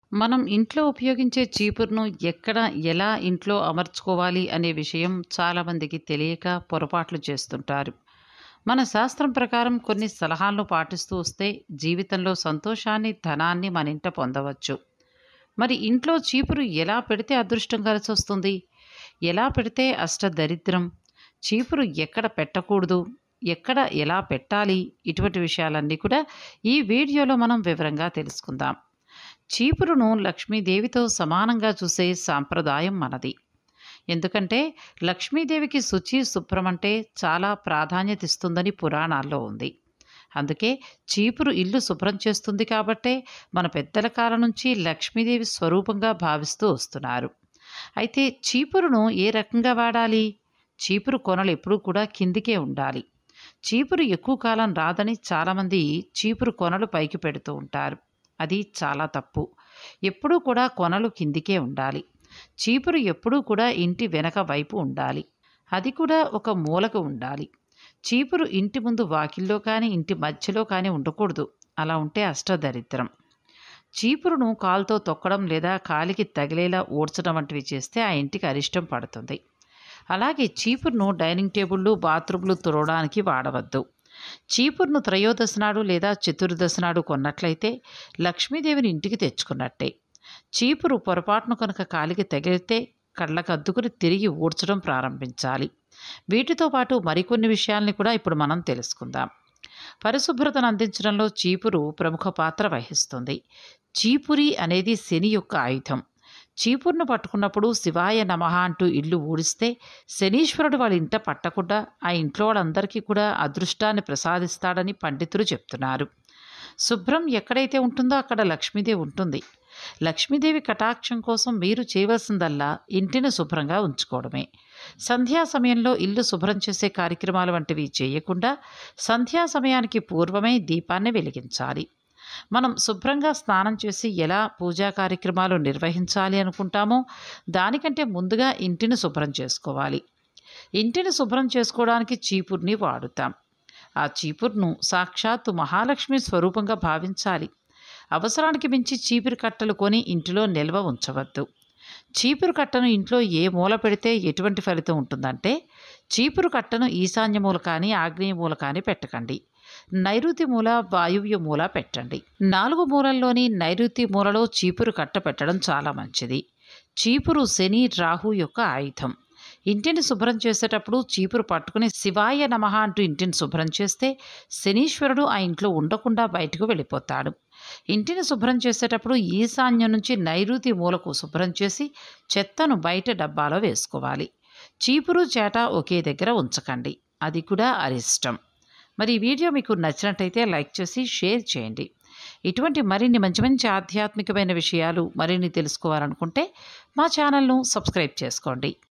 మనం ఇంట్లో ఉపయోగించే చీపురును ఎక్కడ, ఎలా ఇంట్లో అమర్చుకోవాలి అనే విషయం చాలామందికి తెలియక పొరపాట్లు చేస్తుంటారు. మన శాస్త్రం ప్రకారం కొన్ని సలహాలను పాటిస్తూ వస్తే జీవితంలో సంతోషాన్ని, ధనాన్ని మనింట పొందవచ్చు. మరి ఇంట్లో చీపురు ఎలా పెడితే అదృష్టం కలిసొస్తుంది? ఎలా పెడితే అష్టదరిద్రం? చీపురు ఎక్కడ పెట్టకూడదు? ఎక్కడ, ఎలా పెట్టాలి? ఇటువంటి విషయాలన్నీ కూడా ఈ వీడియోలో మనం వివరంగా తెలుసుకుందాం. చీపురును లక్ష్మీదేవితో సమానంగా చూసే సాంప్రదాయం మనది. ఎందుకంటే లక్ష్మీదేవికి శుచి, శుభ్రం అంటే చాలా ప్రాధాన్యత ఇస్తుందని పురాణాల్లో ఉంది. అందుకే చీపురు ఇల్లు శుభ్రం చేస్తుంది కాబట్టే మన పెద్దల కాలం నుంచి లక్ష్మీదేవి స్వరూపంగా భావిస్తూ వస్తున్నారు. అయితే చీపురును ఏ రకంగా వాడాలి? చీపురు కొనలు ఎప్పుడూ కూడా కిందికే ఉండాలి. చీపురు ఎక్కువ కాలం రాదని చాలామంది చీపురు కొనలు పైకి పెడుతూ ఉంటారు. అది చాలా తప్పు. ఎప్పుడూ కూడా కొనలు కిందికే ఉండాలి. చీపురు ఎప్పుడూ కూడా ఇంటి వెనక వైపు ఉండాలి. అది కూడా ఒక మూలకు ఉండాలి. చీపురు ఇంటి ముందు వాకిల్లో కానీ, ఇంటి మధ్యలో కానీ ఉండకూడదు. అలా ఉంటే అష్టదరిద్రం. చీపురును కాలుతో తొక్కడం లేదా కాలికి తగిలేలా ఊడ్చడం వంటివి చేస్తే ఆ ఇంటికి అరిష్టం పడుతుంది. అలాగే చీపురును డైనింగ్ టేబుళ్లు, బాత్రూంలు తుడవడానికి వాడవద్దు. చీపురును త్రయోదశి నాడు లేదా చతుర్దశి నాడు కొన్నట్లయితే లక్ష్మీదేవిని ఇంటికి తెచ్చుకున్నట్టే. చీపురు పొరపాటున కనుక కాలికి తగిలితే కళ్ళకద్దుకుని తిరిగి ఊడ్చడం ప్రారంభించాలి. వీటితో పాటు మరికొన్ని విషయాల్ని కూడా ఇప్పుడు మనం తెలుసుకుందాం. పరిశుభ్రతను అందించడంలో చీపురు ప్రముఖ పాత్ర వహిస్తుంది. చీపురి అనేది శని యొక్క ఆయుధం. చీపురును పట్టుకున్నప్పుడు శివాయ నమః అంటూ ఇల్లు ఊడిస్తే శనీశ్వరుడు వాళ్ళ ఇంట పట్టకుండా ఆ ఇంట్లో వాళ్ళందరికీ కూడా అదృష్టాన్ని ప్రసాదిస్తాడని పండితులు చెప్తున్నారు. శుభ్రం ఎక్కడైతే ఉంటుందో అక్కడ లక్ష్మీదేవి ఉంటుంది. లక్ష్మీదేవి కటాక్షం కోసం మీరు చేయవలసిందల్లా ఇంటిని శుభ్రంగా ఉంచుకోవడమే. సంధ్యా సమయంలో ఇల్లు శుభ్రం చేసే కార్యక్రమాలు వంటివి చేయకుండా సంధ్యా సమయానికి పూర్వమే దీపాన్ని వెలిగించాలి. మనం శుభ్రంగా స్నానం చేసి ఎలా పూజా కార్యక్రమాలు నిర్వహించాలి అనుకుంటామో దానికంటే ముందుగా ఇంటిని శుభ్రం చేసుకోవాలి. ఇంటిని శుభ్రం చేసుకోవడానికి చీపురుని వాడుతాం. ఆ చీపురును సాక్షాత్తు మహాలక్ష్మి స్వరూపంగా భావించాలి. అవసరానికి మించి చీపురు కట్టలు కొని ఇంటిలో నిల్వ ఉంచవద్దు. చీపురు కట్టను ఇంట్లో ఏ మూల పెడితే ఎటువంటి ఫలితం ఉంటుందంటే చీపురు కట్టను ఈశాన్య మూల కానీ, ఆగ్నేయ మూల కానీ పెట్టకండి. నైరుతి మూల, వాయువ్య మూల పెట్టండి. నాలుగు మూలల్లోని నైరుతి మూలలో చీపురు కట్ట పెట్టడం చాలా మంచిది. చీపురు శని, రాహు యొక్క ఆయుధం. ఇంటిని శుభ్రం చేసేటప్పుడు చీపురు పట్టుకుని శివాయ నమః అంటూ ఇంటిని శుభ్రం చేస్తే శనీశ్వరుడు ఆ ఇంట్లో ఉండకుండా బయటకు వెళ్ళిపోతాడు. ఇంటిని శుభ్రం చేసేటప్పుడు ఈశాన్యం నుంచి నైరుతి మూలకు శుభ్రం చేసి చెత్తను బయట డబ్బాలో వేసుకోవాలి. చీపురు, చేట ఒకే దగ్గర ఉంచకండి. అది కూడా అరిష్టం. మరి ఈ వీడియో మీకు నచ్చినట్టయితే లైక్ చేసి షేర్ చేయండి. ఇటువంటి మరిన్ని మంచి మంచి ఆధ్యాత్మికమైన విషయాలు మరిన్ని తెలుసుకోవాలనుకుంటే మా ఛానల్ను సబ్స్క్రైబ్ చేసుకోండి.